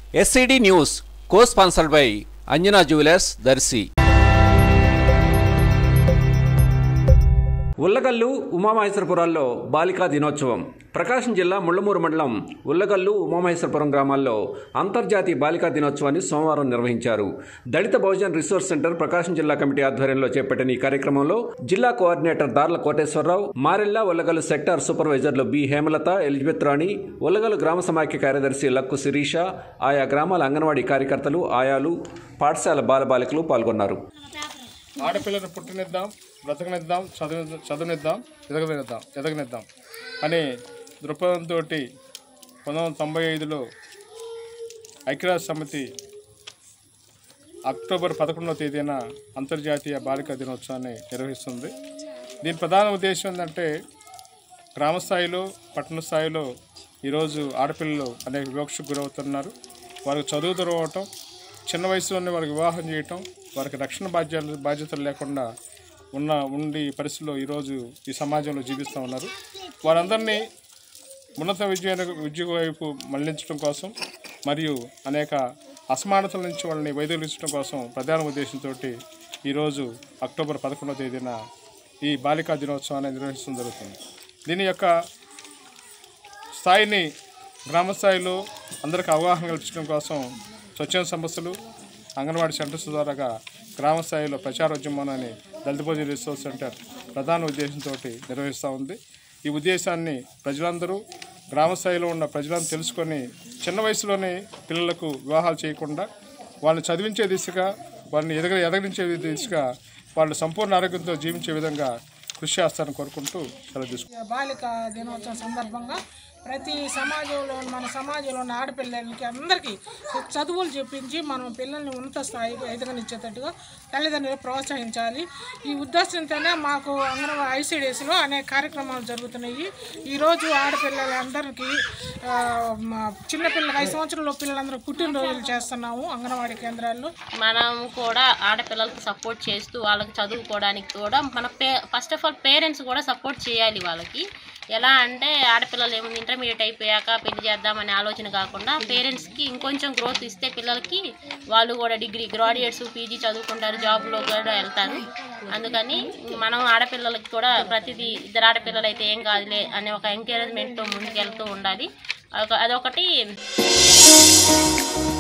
SCD news co sponsored by Anjana jewellers Darsi Ullagallu ఉమామహేశ్వరపురాల్లో బాలికా దినోత్సవం ప్రకాశం జిల్లా ముళ్లమూరు మండలం ఉల్లగల్లు ఉమామహేశ్వరపురం గ్రామాల్లో అంతర్జాతీయ బాలికా దినోత్సవాన్ని సోమవారం నిర్వహించారు దళిత బహుజన్ రిసోర్స్ సెంటర్ ప్రకాశం జిల్లా కమిటీ ఆధ్వర్యంలో చేపట్టిన ఈ కార్యక్రమంలో జిల్లా కోఆర్డినేటర్ దార్ల కోటేశ్వరరావు మారెల్ల ఉల్లగల్లు సెక్టార్ సూపర్వైజర్లు బి హేమలత ఎలిజబెత్ రాణి ఉల్లగల్లు గ్రామ సమాఖ్య కార్యదర్శి లక్కు శిరీష ఆయా గ్రామాల అంగన్వాడీ కార్యకర్తలు ఆయాలు పాఠశాల బాలబాలికలు పాల్గొన్నారు ఆడపిల్లను పుట్టనిద్దాం బ్రతకనిద్దాం చదువు చదువునిద్దాం ఎదగనిద్దాం ఎదగనిద్దాం అనే దృక్పథంతో పంతొమ్మిది వందల తొంభై ఐదులో ఐక్యరాజ్య సమితి అక్టోబర్ పదకొండవ తేదీన అంతర్జాతీయ బాలికా దినోత్సవాన్ని నిర్వహిస్తుంది దీని ప్రధాన ఉద్దేశం ఏంటంటే గ్రామ స్థాయిలో పట్టణ స్థాయిలో ఈరోజు ఆడపిల్లలు అనేక వివక్షకు గురవుతున్నారు వారికి చదువు దొరకవటం చిన్న వయసులోనే వారికి వివాహం చేయటం వారికి రక్షణ బాధ్యతలు బాధ్యతలు లేకుండా ఉన్న ఉండి పరిస్థితుల్లో ఈరోజు ఈ సమాజంలో జీవిస్తూ ఉన్నారు వారందరినీ ఉన్నత విద్య విద్య వైపు మళ్లించడం కోసం మరియు అనేక అసమానతల నుంచి వాళ్ళని వైదొలించడం కోసం ప్రధాన ఉద్దేశంతో ఈరోజు అక్టోబర్ పదకొండవ తేదీన ఈ బాలికా దినోత్సవాన్ని నిర్వహించడం జరుగుతుంది దీని యొక్క స్థాయిని గ్రామ స్థాయిలో అందరికీ అవగాహన కల్పించడం కోసం స్వచ్ఛంద సంస్థలు అంగన్వాడీ సెంటర్స్ ద్వారాగా గ్రామ స్థాయిలో ప్రచారోద్యమాన్ని దళిత భోజన రిసోర్స్ సెంటర్ ప్రధాన ఉద్దేశంతో నిర్వహిస్తూ ఉంది ఈ ఉద్దేశాన్ని ప్రజలందరూ గ్రామ స్థాయిలో ఉన్న ప్రజలందరూ తెలుసుకొని చిన్న వయసులోనే పిల్లలకు వివాహాలు చేయకుండా వాళ్ళని చదివించే దిశగా వాళ్ళని ఎదగ ఎదగనించే దిశగా వాళ్ళు సంపూర్ణ ఆరోగ్యంతో జీవించే విధంగా కృషి చేస్తారని కోరుకుంటూ సెలవు తీసుకుంటాను బాలిక దినోత్సవం సందర్భంగా ప్రతి సమాజంలో మన సమాజంలో ఉన్న ఆడపిల్లలకి అందరికీ చదువులు చెప్పించి మనం పిల్లల్ని ఉన్నత స్థాయికి ఎదగనిచ్చేటట్టుగా తల్లిదండ్రులు ప్రోత్సహించాలి ఈ ఉద్దేశంతోనే మాకు అంగన్వాడీ ఐసీడీఎస్లో అనేక కార్యక్రమాలు జరుగుతున్నాయి ఈరోజు ఆడపిల్లలందరికీ ఆ, మా చిన్నపిల్లలకి ఐదు సంవత్సరంలో పిల్లలందరూ పుట్టినరోజులు చేస్తున్నాము అంగన్వాడీ కేంద్రాల్లో మనం కూడా ఆడపిల్లలకు సపోర్ట్ చేస్తూ వాళ్ళకి చదువుకోవడానికి కూడా మన పే ఫస్ట్ ఆఫ్ ఆల్ పేరెంట్స్ కూడా సపోర్ట్ చేయాలి వాళ్ళకి ఎలా అంటే ఆడపిల్లలు ఏముంది ఇంటర్మీడియట్ అయిపోయాక పెళ్లి చేద్దామనే ఆలోచన కాకుండా పేరెంట్స్కి ఇంకొంచెం గ్రోత్ ఇస్తే పిల్లలకి వాళ్ళు కూడా డిగ్రీ గ్రాడ్యుయేట్స్ పీజీ చదువుకుంటారు జాబ్లో కూడా వెళ్తారు అందుకని మనం ఆడపిల్లలకి కూడా ప్రతిదీ ఇద్దరు ఆడపిల్లలు అయితే ఏం కాదులే అనే ఒక ఎంకరేజ్మెంట్తో ముందుకెళ్తూ ఉండాలి ఒక- అదొకటి